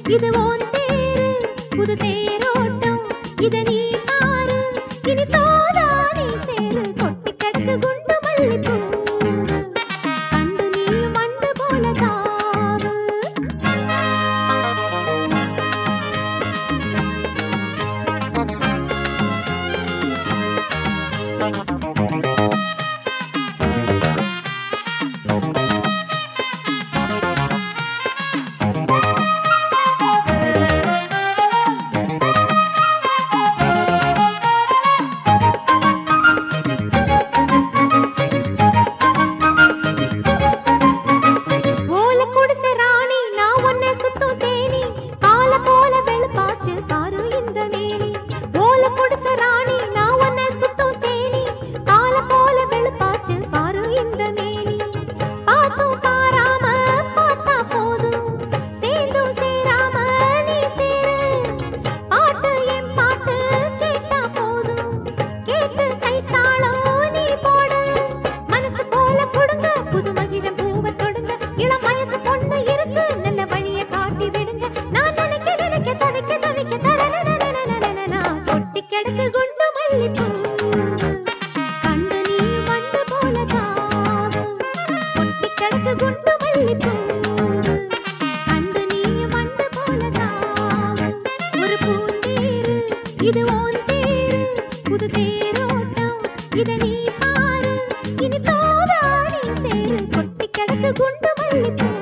இது ஓன் தேரு புது தேரோட்டம் இத நீ பாரு இனி தோதா நீ சேரு கொட்டி கிடக்கு குண்டு மல்லிப்பூ கண்டு நீ மண்டு போல தாவு ஓல குடிசை ராணி நான் உன்னை சுத்தும் தேனி கால போல வெளுப்பாச்சு பாரு இந்த மேனி ஓல குடிசை ராணி நான் உன்னை சுத்தும் தேனி கால போல வெளுப்பாச்சு பாரு இந்த மேனி பார்த்தும் பாராம பார்த்தா போதும் சேர்ந்தும் சேராம நீ சேரு பாட்டு என் பாட்டு கேட்டா போதும் கேட்டு கைத்தாளம் நீ போடு மனசு போல கொடுங்க புது மகிழம் பூவை தொடுங்க இளம் வயசு பொண்ணு இருக்கு நல்ல வழிய காட்டி விடுங்க நான் நினைக்க நினைக்க தவிக்க தவிக்க தரனா கொட்டி கிடக்கு குண்டு மல்லிப்பூ கண்டு நீ மண்டு போல தாவு கொட்டி கிடக்கு குண்டு மல்லிப்பூ கண்டு நீ மண்டு போல தாவு ஒரு பூந்தேரு இது ஓன் தேரு புது தேரோட்டம் இத நீ பாரு இனி தோதா நீ சேரு கொட்டி கிடக்கு குண்டு மல்லிப்பூ